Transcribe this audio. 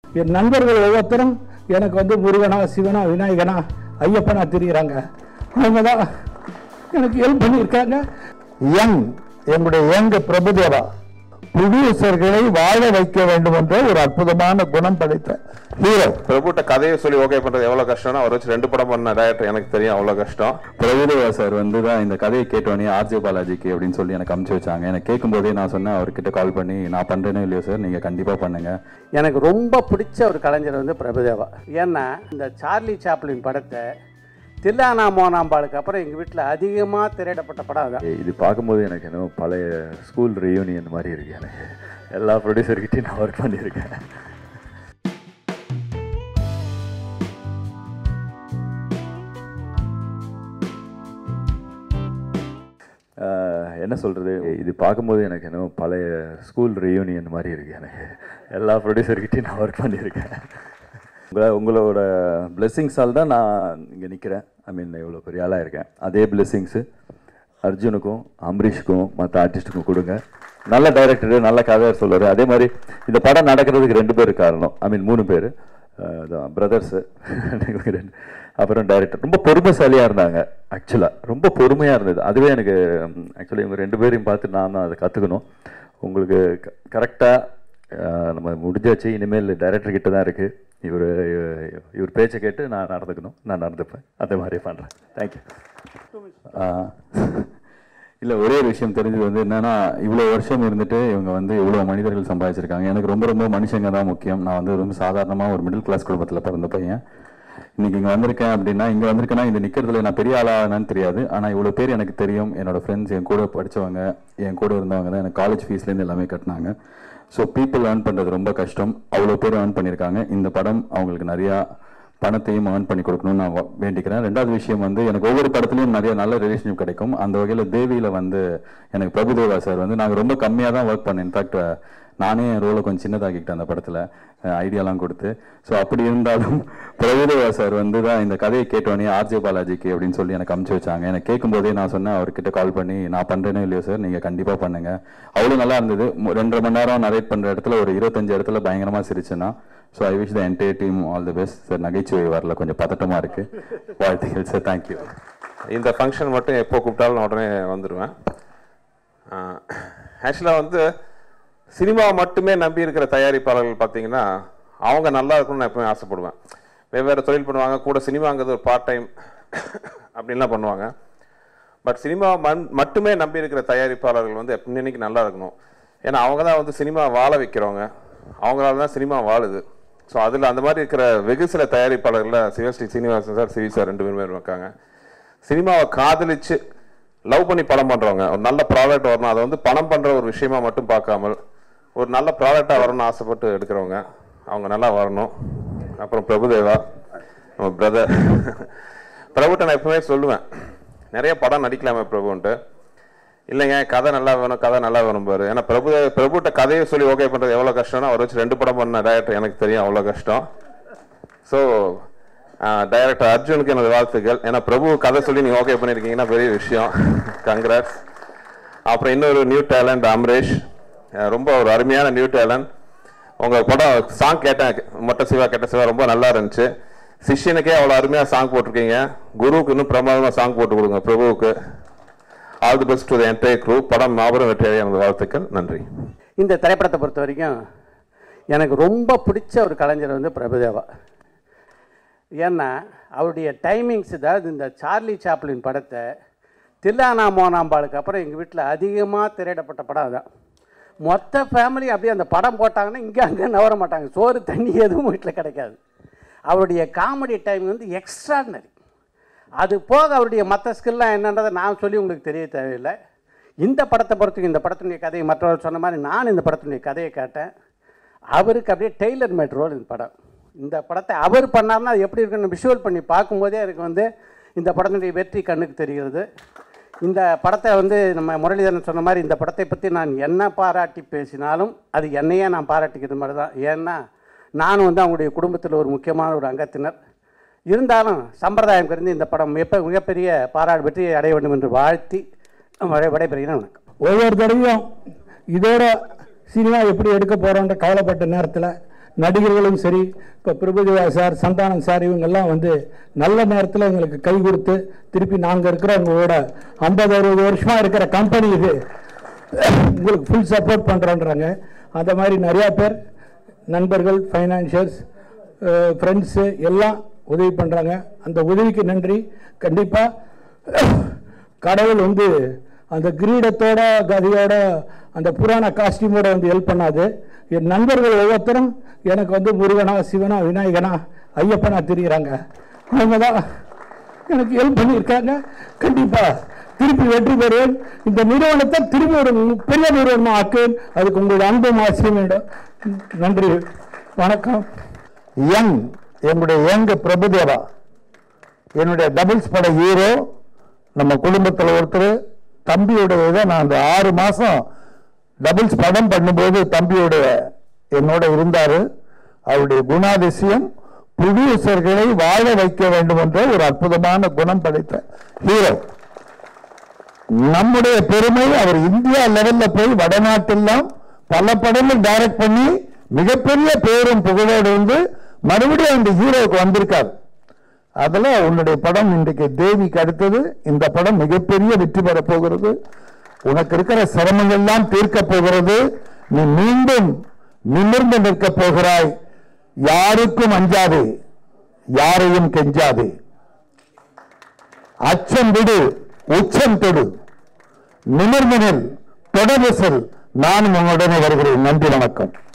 என் நண்பர்கள் ஒவ்வொருத்தரும் எனக்கு வந்து முருகனா சிவனா விநாயகனா ஐயப்பனா தெரியுறாங்க அவங்க தான் எனக்கு ஹெல்ப் பண்ணியிருக்காங்க யங் எங்களுடைய யங் பிரபுதேவா ப்ரொடியூசர்களை வாழ வைக்க வேண்டும் என்ற ஒரு அற்புதமான குணம் படைத்த ஹீரோ பிரபுட்ட கதையை சொல்லி ஓகே பண்றது எவ்வளவு கஷ்டம்னா அவர் வச்சு ரெண்டு படம் பண்ண டேரக்டர் எனக்கு தெரியும் அவ்வளவு கஷ்டம் பிரபுதேவா சார் வந்து தான் இந்த கதையை கேட்டோடனே ஆர்ஜே பாலாஜிக்கு அப்படின்னு சொல்லி எனக்கு அமுச்சு வச்சாங்க எனக்கு கேட்கும்போதே நான் சொன்னேன் அவர்கிட்ட கால் பண்ணி நான் பண்றேனோ இல்லையோ சார் நீங்க கண்டிப்பா பண்ணுங்க எனக்கு ரொம்ப பிடிச்ச ஒரு கலைஞர் வந்து பிரபுதேவா ஏன்னா இந்த சார்லி சாப்ளின் படத்தை தில்லானா மோனாம்பாளுக்கு அப்புறம் எங்கள் வீட்டில் அதிகமாக திரையிடப்பட்ட படம் அதான் இது பார்க்கும்போது எனக்கு இன்னும் பழைய ஸ்கூல் ரியூனியன் மாதிரி இருக்கு எனக்கு எல்லா ப்ரொடியூசர்கிட்டையும் நான் ஒர்க் பண்ணியிருக்கேன் ஆஹ் என்ன சொல்கிறது இது பார்க்கும்போது எனக்கு இன்னும் பழைய ஸ்கூல் ரியூனியன் மாதிரி இருக்கு எனக்கு எல்லா ப்ரொடியூசர்கிட்டையும் நான் ஒர்க் பண்ணியிருக்கேன் உங்களை உங்களோட பிளெஸ்ஸிங்ஸால் தான் நான் இங்கே நிற்கிறேன் ஐ மீன் இவ்வளோ பெரிய ஆளாக இருக்கேன் அதே பிளெஸ்ஸிங்ஸு அர்ஜுனுக்கும் அம்பரீஷுக்கும் மற்ற ஆர்டிஸ்ட்டுக்கும் கொடுங்க நல்ல டைரக்டர் நல்ல கதை சொல்லுவார் அதே மாதிரி இந்த படம் நடக்கிறதுக்கு ரெண்டு பேர் காரணம் ஐ மீன் மூணு பேர் பிரதர்ஸு ரெண்டு அப்புறம் டைரக்டர் ரொம்ப பொறுமைசாலியாக இருந்தாங்க ஆக்சுவலாக ரொம்ப பொறுமையாக இருந்தது அதுவே எனக்கு ஆக்சுவலி இவங்க ரெண்டு பேரையும் பார்த்து நான் தான் அதை கற்றுக்கணும் உங்களுக்கு கரெக்டாக நம்ம முடிஞ்சாச்சு இனிமேல் டைரக்டர் கிட்ட தான் இருக்குது இவர் இவர் பேச்சை கேட்டு நான் நடந்துக்கணும் நான் நடந்துப்பேன் அதே மாதிரி பண்ணுறேன் தேங்க்யூ இல்லை ஒரே ஒரு விஷயம் தெரிஞ்சது வந்து என்னன்னா இவ்வளோ வருஷம் இருந்துட்டு இவங்க வந்து இவ்வளோ மனிதர்கள் சம்பாதிச்சிருக்காங்க எனக்கு ரொம்ப ரொம்ப மனுஷங்க தான் முக்கியம் நான் வந்து ரொம்ப சாதாரணமாக ஒரு மிடில் கிளாஸ் குடும்பத்தில் பிறந்த பையன் இன்னைக்கு இங்கே வந்திருக்கேன் அப்படின்னா இங்கே வந்திருக்கேன்னா இந்த நிற்கிறதுல நான் பெரிய ஆளானு தெரியாது ஆனால் இவ்வளோ பேர் எனக்கு தெரியும் என்னோட ஃப்ரெண்ட்ஸ் என் கூட படித்தவங்க என் கூட இருந்தவங்க தான் எனக்கு காலேஜ் ஃபீஸ்லேருந்து எல்லாமே கட்டினாங்க ஸோ பீப்புள் ஏர்ன் பண்ணுறது ரொம்ப கஷ்டம் அவ்வளோ பேர் ஏர்ன் பண்ணியிருக்காங்க இந்த படம் அவங்களுக்கு நிறையா பணத்தையும் ஏர்ன் பண்ணி கொடுக்கணும்னு நான் வ- வேண்டிக்கிறேன் ரெண்டாவது விஷயம் வந்து எனக்கு ஒவ்வொரு படத்துலையும் நிறைய நல்ல ரிலேஷன்ஷிப் கிடைக்கும் அந்த வகையில் தேவியில் வந்து எனக்கு பிரபுதேவா சார் வந்து நாங்கள் ரொம்ப கம்மியாக தான் ஒர்க் பண்ணேன் இன்ஃபேக்ட் நானே என் ரோலை கொஞ்சம் சின்னதாக்கிக்கிட்டேன் அந்த படத்தில் ஐடியாலாம் கொடுத்து ஸோ அப்படி இருந்தாலும் பிரபுதேவா சார் வந்து தான் இந்த கதையை கேட்டோடனே ஆர்ஜே பாலாஜிக்கு அப்படின்னு சொல்லி எனக்கு அமுச்சு வச்சாங்க எனக்கு கேட்கும்போதே நான் சொன்னேன் அவர்கிட்ட கால் பண்ணி நான் பண்ணுறேனோ இல்லையோ சார் நீங்கள் கண்டிப்பாக பண்ணுங்க அவ்வளோ நல்லா இருந்தது மு- ரெண்டரை மணி நேரம் நரேட் பண்ணுற இடத்துல ஒரு இருபத்தஞ்சு இடத்துல பயங்கரமாக சிரிச்சேன்னா so I wish the entire team all the best sir நகைச்சுவை வரல கொஞ்சம் பதட்டமாக இருக்குது வாழ்த்துக்கள் சார் தேங்க்யூ இந்த ஃபங்க்ஷன் மட்டும் எப்போ கூப்பிட்டாலும் நான் உடனே வந்துடுவேன் ஆக்சுவலாக வந்து சினிமா மட்டுமே நம்பி இருக்கிற தயாரிப்பாளர்கள் பார்த்தீங்கன்னா அவங்க நல்லா இருக்கணும்னு நான் எப்பவுமே ஆசைப்படுவேன் வெவ்வேறு தொழில் பண்ணுவாங்க கூட சினிமாங்கிறது ஒரு பார்ட் டைம் அப்படின்லாம் பண்ணுவாங்க பட் சினிமா மண் மட்டுமே நம்பி இருக்கிற தயாரிப்பாளர்கள் வந்து எப்ப இன்னைக்கு நல்லா இருக்கணும் ஏன்னா அவங்க தான் வந்து சினிமா வாழ வைக்கிறவங்க அவங்களால தான் சினிமா வாழுது ஸோ அதில் அந்த மாதிரி இருக்கிற வெகு சில தயாரிப்பாளர்களில் Sivasri Srinivasan sir CV sir ரெண்டு பேருமே இருக்காங்க சினிமாவை காதலிச்சு லவ் பண்ணி படம் பண்றவங்க ஒரு நல்ல ப்ராடக்ட் வரணும் அதை வந்து பணம் பண்ற ஒரு விஷயமா மட்டும் பார்க்காமல் ஒரு நல்ல ப்ராடக்டா வரணும்னு ஆசைப்பட்டு எடுக்கிறவங்க அவங்க நல்லா வரணும் அப்புறம் பிரபுதேவா நம்ம பிரதர் பிரபுட்ட நான் எப்பவுமே சொல்லுவேன் நிறைய படம் நடிக்கலாமே பிரபுன்ட்டு இல்லைங்க கதை நல்லா வேணும் கதை நல்லா வேணும் பாரு ஏன்னா பிரபு பிரபுட்ட கதையை சொல்லி ஓகே பண்றது எவ்வளவு கஷ்டம்னா அவர் வச்சு ரெண்டு படம் பண்ண டேரக்டர் எனக்கு தெரியும் அவ்வளோ கஷ்டம் ஸோ டைரக்டர் அர்ஜுனுக்கு எனது வாழ்த்துக்கள் ஏன்னா பிரபு கதை சொல்லி நீங்கள் ஓகே பண்ணியிருக்கீங்கன்னா பெரிய விஷயம் கங்க்ராட்ஸ் அப்புறம் இன்னொரு நியூ டேலண்ட் அமரேஷ் அஹ் ரொம்ப ஒரு அருமையான நியூ டேலண்ட் உங்கள் படம் சாங் கேட்டேன் மொட்டை சிவா கேட்ட சிவா ரொம்ப நல்லா இருந்துச்சு சிஷ்யனுக்கே அவ்வளோ அருமையாக சாங் போட்டிருக்கீங்க குருவுக்கு இன்னும் பிரமாதமாக சாங் போட்டு கொடுங்க பிரபுவுக்கு all the best to the entire group படம் மாபெரும் வெற்றியாக எனது வாழ்த்துக்கள் நன்றி இந்த திரைப்படத்தை பொறுத்த வரைக்கும் எனக்கு ரொம்ப பிடிச்ச ஒரு கலைஞர் வந்து பிரபுதேவா ஏன்னா அவருடைய டைமிங்ஸ் அதாவது இந்த சார்லி சாப்ளின் படத்தை தில்லானா மோனாம்பாளுக்கு அப்புறம் எங்கள் வீட்டில் அதிகமாக திரையிடப்பட்ட படம் அதான் மொத்த ஃபேமிலி அப்படியே அந்த படம் போட்டாங்கன்னா இங்கே அங்கே நவர மாட்டாங்க சோறு தண்ணி எதுவும் வீட்டில் கிடைக்காது அவருடைய காமெடி டைம் வந்து எக்ஸ்ட்ராடினரி அது போக அவருடைய மற்ற ஸ்கில்லாம் என்னன்றதை நான் சொல்லி உங்களுக்கு தெரிய தேவையில்லை இந்த படத்தை பொறுத்துக்கு இந்த படத்தினுடைய கதையை மற்றவர் சொன்ன மாதிரி நான் இந்த படத்தினுடைய கதையை கேட்டேன் அவருக்கு அப்படியே டெய்லர் மேட் ரோல் இந்த படம் இந்த படத்தை அவர் பண்ணார்னா அது எப்படி இருக்குன்னு விஷுவல் பண்ணி பார்க்கும்போதே எனக்கு வந்து இந்த படத்தினுடைய வெற்றி கண்ணுக்கு தெரிகிறது இந்த படத்தை வந்து நம்ம முரளிதரன் சொன்ன மாதிரி இந்த படத்தை பற்றி நான் என்ன பாராட்டி பேசினாலும் அது என்னையே நான் பாராட்டிக்கிறது மாதிரி தான் ஏன்னா நான் வந்து அவங்களுடைய குடும்பத்தில் ஒரு முக்கியமான ஒரு அங்கத்தினர் இருந்தாலும் சம்பிரதாயம் கருதி இந்த படம் மிக மிகப்பெரிய பாராட்டு வெற்றியை அடைய வேண்டும் என்று வாழ்த்தி விடை- விடைபெறுகிறேன் வணக்கம் ஒவ்வொரு தடவையும் இதோட சினிமா எப்படி எடுக்க போகிறோன்ற கவலைப்பட்ட நேரத்தில் நடிகர்களும் சரி இப்போ பிரபுதேவா சார் சந்தானம் சார் இவங்கெல்லாம் வந்து நல்ல நேரத்தில் எங்களுக்கு கை கொடுத்து திருப்பி நாங்கள் இருக்கிறவங்களோட ஐம்பது அறுபது வருஷமாக இருக்கிற கம்பெனி இது உங்களுக்கு ஃபுல் சப்போர்ட் பண்ணுறோன்றாங்க அந்த மாதிரி நிறையா பேர் நண்பர்கள் ஃபைனான்ஷியல்ஸ் ஃப்ரெண்ட்ஸு எல்லாம் உதவி பண்ணுறாங்க அந்த உதவிக்கு நன்றி கண்டிப்பாக கடவுள் வந்து அந்த கிரீடத்தோட கதையோட அந்த புராண காஸ்டியூமோட வந்து ஹெல்ப் பண்ணாது என் நண்பர்கள் ஒவ்வொருத்தரும் எனக்கு வந்து முருகனா சிவனா விநாயகனா ஐயப்பனா தெரியுறாங்க அவங்க தான் எனக்கு ஹெல்ப் பண்ணியிருக்காங்க கண்டிப்பா திருப்பி வெற்றி பெறுவேன் இந்த நிறுவனத்தை திரும்பி ஒரு பெரிய நிறுவனமா ஆக்குவேன் அதுக்கு உங்களுடைய அன்பும் ஆசையும் வேண்டும் நன்றி வணக்கம் யங் என்னுடைய யங் பிரபுதேவா என்னுடைய டபுள்ஸ் பட ஹீரோ நம்ம குடும்பத்தில் ஒருத்தர் தம்பியுடைய இதை நான் அந்த ஆறு மாசம் டபுள்ஸ் படம் பண்ணும்போது தம்பியுடைய என்னோட இருந்தாரு அவருடைய குணாதிசயம் ப்ரொடியூசர்களை வாழ வைக்க வேண்டும் என்ற ஒரு அற்புதமான குணம் படைத்த ஹீரோ நம்முடைய பெருமை அவர் இந்தியா லெவல்ல போய் வடநாட்டெல்லாம் பல படங்கள் டைரக்ட் பண்ணி மிகப்பெரிய பேரும் புகழோடு வந்து மறுபடியும் அந்த ஹீரோவுக்கு வந்திருக்கார் அதுல உன்னுடைய படம் இன்றைக்கு தேவிக்கு அடுத்தது இந்த படம் மிகப்பெரிய வெற்றி பெறப் போகிறது உனக்கு இருக்கிற சிரமங்கள் எல்லாம் தீர்க்க போகிறது நீ மீண்டும் நிமிர்ந்து நிற்க போகிறாய் யாருக்கும் அஞ்சாதே யாரையும் கெஞ்சாதே அச்சம் விடு உச்சம் தொடு நிமிர்ந்து நில் தொடர்ந்து செல் நானும் உன்னுடனே வருகிறேன் நன்றி வணக்கம்